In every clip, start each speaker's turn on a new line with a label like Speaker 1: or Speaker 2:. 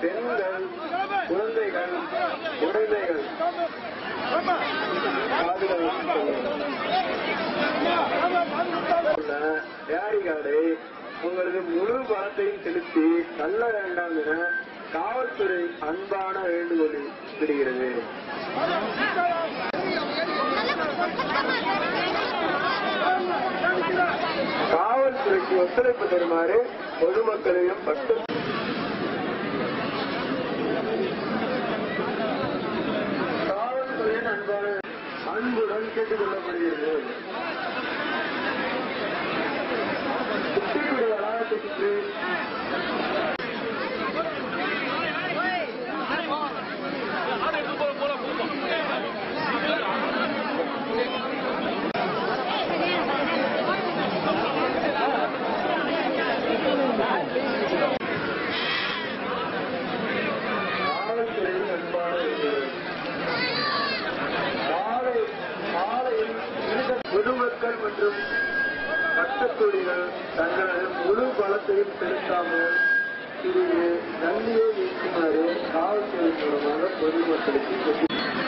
Speaker 1: பெண்கள் குழந்தைகள் உடைமைகள் உள்ள தயாரிகார்டை உங்களது முழு பணத்தையும் செலுத்தி தள்ள வேண்டாம் என காவல்துறை அன்பான வேண்டுகோள் விடுகிறது காவல்துறைக்கு ஒத்துழைப்பு தருமாறு பொதுமக்களையும் பட்டு காவல்துறையின் அன்பான அன்புடன் கேட்டுக் கொள்ளப்படுகிறது தூத்துக்குடி வளாகத்தை சுற்றி காவல்துறையின் அன்பான வேண்டுகோள். காலை காலையில் இருந்த பொதுமக்கள் மற்றும் பட்டத்தொழிகள் தங்களது முழு பலத்தையும் செலுத்தாமல் சிறிது தண்ணியை நீக்குமாறு காவல்துறை மூலமாக பொதுமக்களுக்கு சொல்லி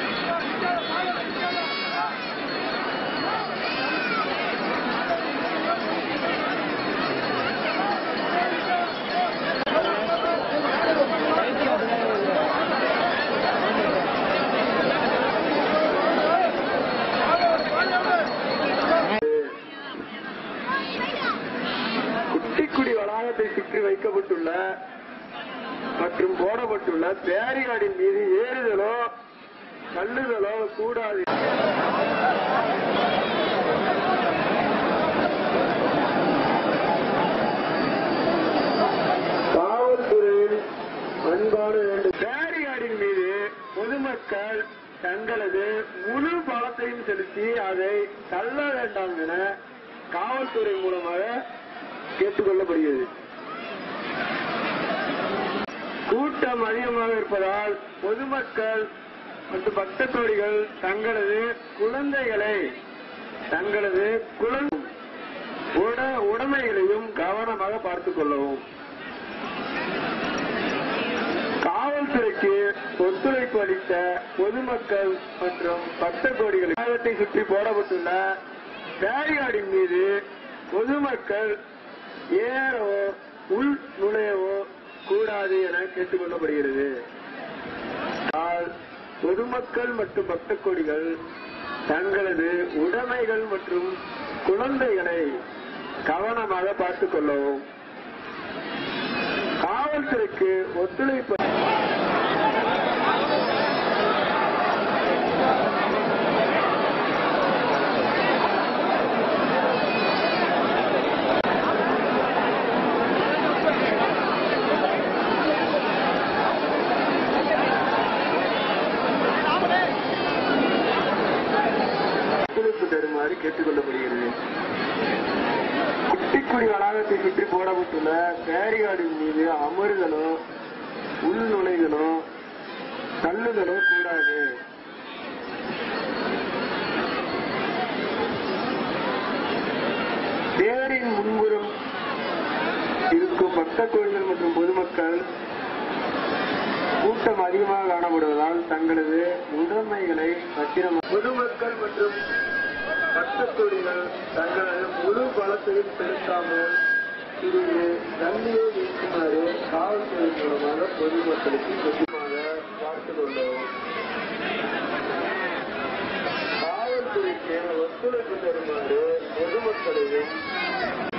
Speaker 1: குட்டிக்குடி வளாகத்தை சுற்றி வைக்கப்பட்டுள்ள மற்றும் போடப்பட்டுள்ள பேரிகார்டின் மீது ஏறுதலோ தள்ளுதலோ கூடாது காவல்துறையின் அன்பான வேண்டும் பேரிகார்டின் மீது பொதுமக்கள் தங்களது முழு பலத்தையும் செலுத்தி அதை தள்ள வேண்டாம் என காவல்துறை மூலமாக கேட்டுக்கொள்ளப்படுகிறது கூட்டம் அதிகமாக இருப்பதால் பொதுமக்கள் மற்றும் பக்தத்தோடிகள் தங்களது குழந்தைகளை தங்களது குழந்தை உட உடைமைகளையும் கவனமாக பார்த்துக் கொள்ளவும் காவல்துறைக்கு ஒத்துழைப்பு அளித்த பொதுமக்கள் மற்றும் பக்த கோடிகள் மாவட்டத்தை சுற்றி போடப்பட்டுள்ள பேரிகார்டின் மீது பொதுமக்கள் ஏறவோ உள் நுழையவோ கூடாது என கேட்டுக் கொள்ளப்படுகிறது ஆனால் பொதுமக்கள் மற்றும் பக்த கோடிகள் தங்களது உடைமைகள் மற்றும் குழந்தைகளை கவனமாக பார்த்துக் கொள்ளவும் காவல்துறைக்கு ஒத்துழைப்பு ஒத்துழைப்பு தருமாறு கேட்டுக் கொள்ளப்படுகிறது குட்டிக்குடி வளாகத்தை சுற்றி போடப்பட்டுள்ள பேரிகார்டின் மீது அமருதலோ உள் நுழைதலோ தள்ளுதலோ கூடாது தேரின் முன்புறம் இருக்கும் பக்த கோயில்கள் மற்றும் பொதுமக்கள் கூட்டம் அதிகமாக காணப்படுவதால் தங்களது உடைமைகளை பத்திரம் பொதுமக்கள் மற்றும் பக்தத்தொழிகள் தங்களது முழு பலத்தையும் செலுத்தாமல் சிறிது தண்ணியை நீக்குமாறு காவல்துறை மூலமாக பொதுமக்களுக்கு முக்கியமாக பார்த்துக் கொள்ளவும் காவல்துறைக்கு ஒத்துழைப்பு தருமாறு பொதுமக்களையும்